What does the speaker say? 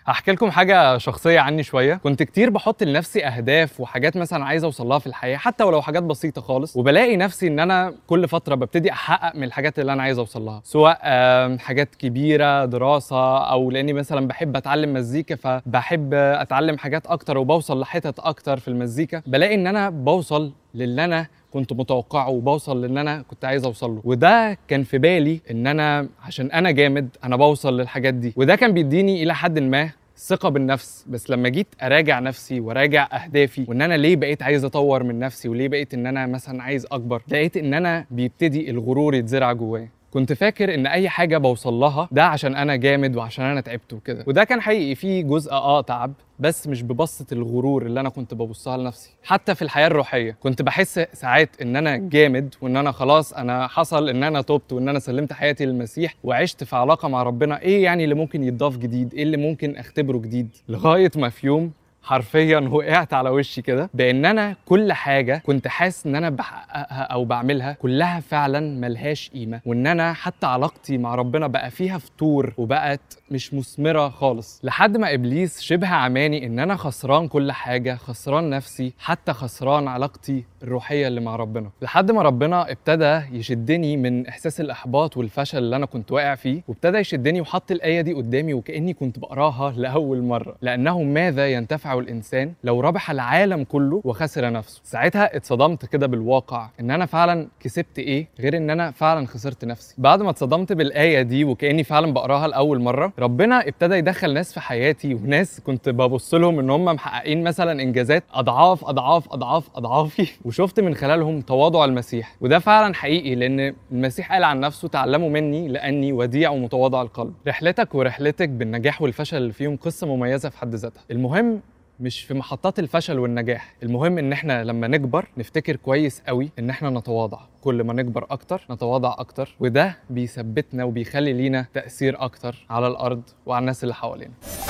هحكي لكم حاجة شخصية عني شوية كنت كتير بحط لنفسي أهداف وحاجات مثلا عايز أوصلها في الحياة حتى ولو حاجات بسيطة خالص وبلاقي نفسي إن أنا كل فترة ببتدي أحقق من الحاجات اللي أنا عايز أوصلها سواء آم، حاجات كبيرة دراسة أو لأني مثلا بحب أتعلم مزيكا فبحب أتعلم حاجات أكتر وبوصل لحتت أكتر في المزيكا بلاقي إن أنا بوصل للي أنا كنت متوقعه وبوصل للي انا كنت عايز اوصل له وده كان في بالي ان انا عشان انا جامد انا بوصل للحاجات دي وده كان بيديني الى حد ما ثقة بالنفس بس لما جيت اراجع نفسي وراجع اهدافي وان انا ليه بقيت عايز اطور من نفسي وليه بقيت ان انا مثلا عايز اكبر لقيت ان انا بيبتدي الغرور يتزرع جوايا كنت فاكر ان اي حاجه بوصل لها ده عشان انا جامد وعشان انا تعبت وكده وده كان حقيقي فيه جزء اه تعب بس مش ببسط الغرور اللي انا كنت ببصها لنفسي حتى في الحياه الروحيه كنت بحس ساعات ان انا جامد وان انا خلاص انا حصل ان انا تبت وان انا سلمت حياتي للمسيح وعشت في علاقه مع ربنا ايه يعني اللي ممكن يتضاف جديد ايه اللي ممكن اختبره جديد لغايه ما في يوم حرفيا وقعت على وشي كده بان انا كل حاجه كنت حاسس ان انا بحققها او بعملها كلها فعلا ملهاش قيمه وان انا حتى علاقتي مع ربنا بقى فيها فتور وبقت مش مثمره خالص لحد ما ابليس شبه عماني ان انا خسران كل حاجه خسران نفسي حتى خسران علاقتي الروحيه اللي مع ربنا لحد ما ربنا ابتدى يشدني من احساس الاحباط والفشل اللي انا كنت واقع فيه وابتدى يشدني وحط الايه دي قدامي وكاني كنت بقراها لاول مره لانه ماذا ينتفع الانسان لو ربح العالم كله وخسر نفسه ساعتها اتصدمت كده بالواقع ان انا فعلا كسبت ايه غير ان انا فعلا خسرت نفسي بعد ما اتصدمت بالايه دي وكاني فعلا بقراها لاول مره ربنا ابتدى يدخل ناس في حياتي وناس كنت ببص لهم ان هم محققين مثلا انجازات اضعاف اضعاف اضعاف اضعافي وشفت من خلالهم تواضع المسيح وده فعلا حقيقي لان المسيح قال عن نفسه تعلموا مني لاني وديع ومتواضع القلب رحلتك ورحلتك بالنجاح والفشل اللي فيهم قصه مميزه في حد ذاتها المهم مش في محطات الفشل والنجاح المهم ان احنا لما نكبر نفتكر كويس قوي ان احنا نتواضع كل ما نكبر اكتر نتواضع اكتر وده بيثبتنا وبيخلي لينا تاثير اكتر على الارض وعلى الناس اللي حوالينا